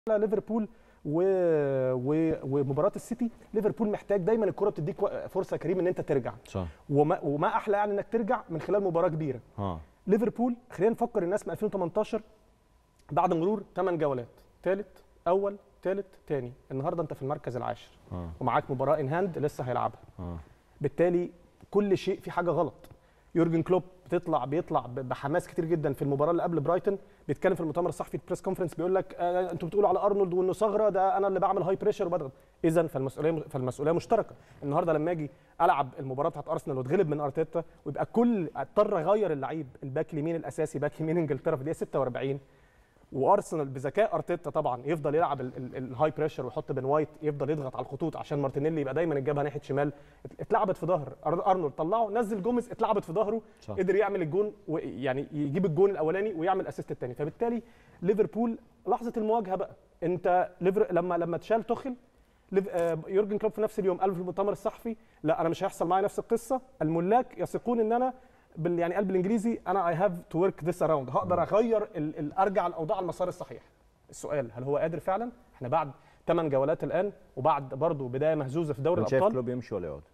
على ليفربول و... و... ومباراه السيتي ليفربول محتاج دايما الكره بتديك و- فرصه يا كريم ان انت ترجع صح وما, وما احلى يعني انك ترجع من خلال مباراه كبيره اه ليفربول خلينا نفكر الناس من 2018 بعد مرور 8 جولات ثالث اول ثالث ثاني النهارده انت في المركز العاشر اه ومعاك مباراه ان هاند لسه هيلعبها اه بالتالي كل شيء في حاجه غلط يورجن كلوب بتطلع بيطلع ب- بحماس كتير جدا في المباراه اللي قبل برايتون بيتكلم في المؤتمر الصحفي البريس كونفرنس بيقول لك آه انتوا بتقولوا على ارنولد وانه ثغره ده انا اللي بعمل هاي بريشر وبضغط اذا فالمسؤوليه فالمسؤوليه مشتركه النهارده لما اجي العب المباراه بتاعت ارسنال واتغلب من ارتيتا ويبقى كل اضطر اغير اللعيب الباك اليمين الاساسي باك يمين انجلترا في الدقيقه 46 وارسنال بذكاء ارتيتا طبعا يفضل يلعب ال- ال- الهاي بريشر ويحط بن وايت يفضل يضغط على الخطوط عشان مارتينيلي يبقى دايما الجبهه ناحيه شمال ات- اتلعبت في ظهر أر- ارنولد طلعه نزل جوميز اتلعبت في ظهره صح. قدر يعمل الجون و- يعني يجيب الجون الاولاني ويعمل الاسيست الثاني فبالتالي ليفربول لحظه المواجهه بقى انت ليفر لما لما اتشال توخل ليف- آه، يورجن كلوب في نفس اليوم قال في المؤتمر الصحفي لا انا مش هيحصل معايا نفس القصه الملاك يثقون ان انا بال يعني قلب الانجليزي انا اي هاف تو ورك ذس اراوند هقدر اغير ال ال ارجع الاوضاع على المسار الصحيح السؤال هل هو قادر فعلا احنا بعد 8 جولات الان وبعد برضه بدايه مهزوزه في دوري انت شايف الابطال كلوب يمشي ولا يقعد؟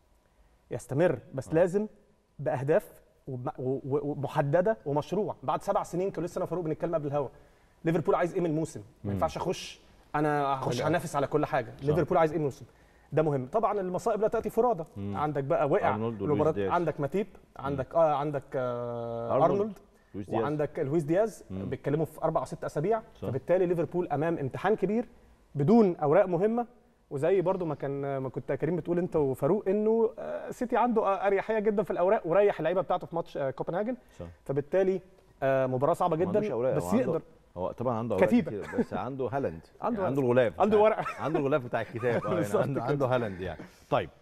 يستمر بس لازم باهداف وب- و- و- ومحدده ومشروع بعد سبع سنين كان لسه انا فاروق بنتكلم قبل الهوا ليفربول عايز ايه من الموسم ما ينفعش اخش انا هخش هنافس على كل حاجه ليفربول عايز ايه من الموسم ده مهم طبعا المصائب لا تاتي فرادى عندك بقى وقع أرنولد ولويس المباراة- دياز. عندك ماتيب عندك اه عندك آه أرنولد. ارنولد لويس دياز. وعندك لويس دياز بيتكلموا في اربع او ست اسابيع صح. فبالتالي ليفربول امام امتحان كبير بدون اوراق مهمه وزي برضو ما كان ما كنت يا كريم بتقول انت وفاروق انه آه، سيتي عنده آه، اريحيه جدا في الاوراق وريح اللعيبه بتاعته في ماتش آه، كوبنهاجن صح. فبالتالي آه، مباراه صعبه ما عندوش جدا أوراق، بس هو عنده- يقدر هو طبعا عنده أوراق كتيبة. كتير بس عنده هالاند عنده عنده الغلاف عنده بتاع- ورق. عنده الغلاف بتاع الكتاب آه، يعني بالظبط عنده كده. عنده هالاند يعني طيب